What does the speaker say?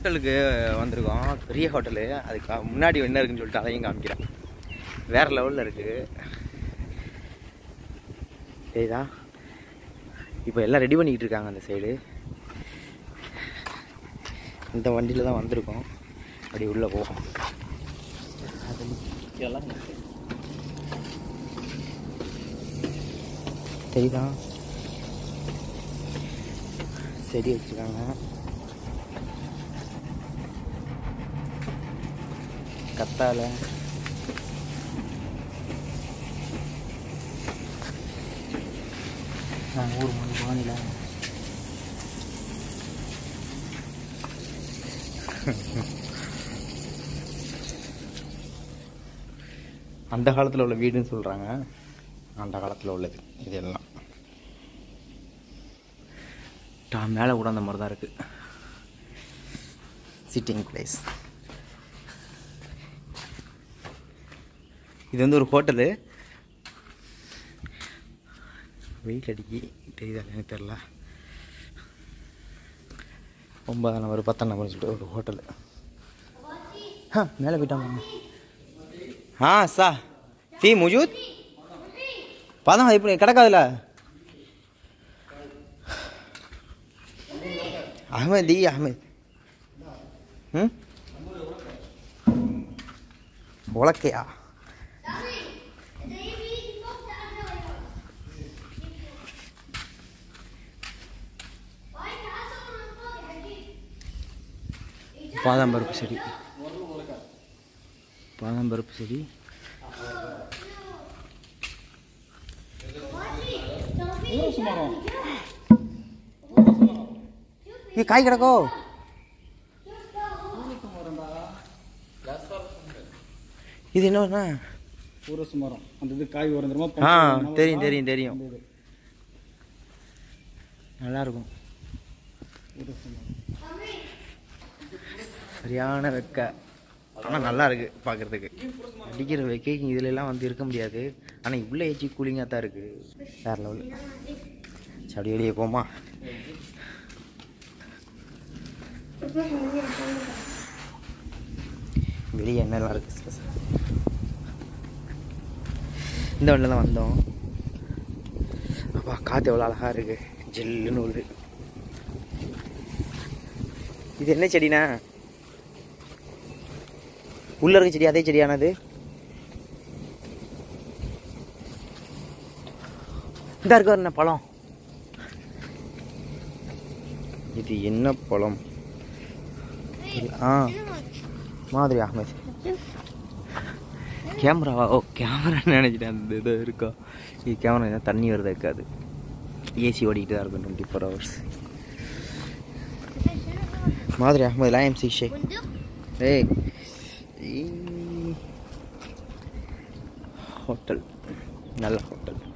ஹோட்டலுக்கு வந்திருக்கோம் பெரிய ஹோட்டலு அதுக்கு முன்னாடி என்ன இருக்குன்னு சொல்லிட்டு அதையும் காமிக்கிறேன் வேற லெவலில் இருக்கு சரிதா இப்போ எல்லாம் ரெடி பண்ணிக்கிட்டு இருக்காங்க அந்த சைடு இந்த வண்டியில் தான் வந்திருக்கோம் அப்படி உள்ளே போவோம் தெரியுதா செடி வச்சுருக்காங்க கத்தாழை நான் ஊர் மணி வானிலை அந்த காலத்தில் உள்ள வீடுன்னு சொல்கிறாங்க அந்த காலத்தில் உள்ளது இதெல்லாம் டா மேலே கூட அந்த மாதிரி தான் இருக்குது சிட்டிங் பிளேஸ் இது வந்து ஒரு ஹோட்டலு வெயில் அடிக்கி தெரியுதா எனக்கு தெரில ஒன்பதாம் நம்பர் பத்தாம் நம்பர்னு சொல்லிட்டு ஒரு ஹோட்டலு ஆ மேலே போயிட்டாங்க हाँ सा फी मौजूद పదం ఇప్పుడు ఎక్కడకాదులా అహ్మద్ ఈ అహ్మద్ உலக்கையா பாதாம் பருப்பு செடி பாதாம் பருப்பு செடி ஏ காய் கிடக்கோ இது என்னன்னா ஊரசு மரம் அந்த இது காய் வரும் தெரியுமா ஆ பஞ்சு தெரியும் தெரியும் தெரியும் அந்த இது. நல்லா இருக்கும் ஊரசு மரம். சரியான வெக்க ஆனால் நல்லா இருக்கு பார்க்கறதுக்கு அடிக்கிற வெக்கைக்கு இதுல எல்லாம் வந்து இருக்க முடியாது ஆனால் இவ்வளோ ஏச்சி கூலிங்காக தான் இருக்கு வேற லெவல் சரி அப்படியே வெளியே போமா வெளியே என்னெல்லாம் இருக்கு சில சில. இந்த வண்டியில் தான் வந்தோம் அப்பா காற்று எவ்வளோ அழகா இருக்கு ஜில்லுன்னு உள்ளு இது என்ன செடிண்ணா உள்ள இருக்க செடி அதே செடியானது இந்த இருக்க என்ன பழம் இது என்ன பழம் இது- ஆ மாதிரி அஹமத் கேமராவா ஓ கேமரா நினைச்சிட்டேன் அந்த இது இருக்கா இது கேமரா தண்ணி வருதா இருக்காது ஏசி ஓடிக்கிட்டு தான் இருக்கும் டுவெண்ட்டி ஃபோர் ஹவர்ஸ் மாதிரி அஹமது லாயம் சி ஷேக் ஏய் ஹோட்டல் நல்ல ஹோட்டல்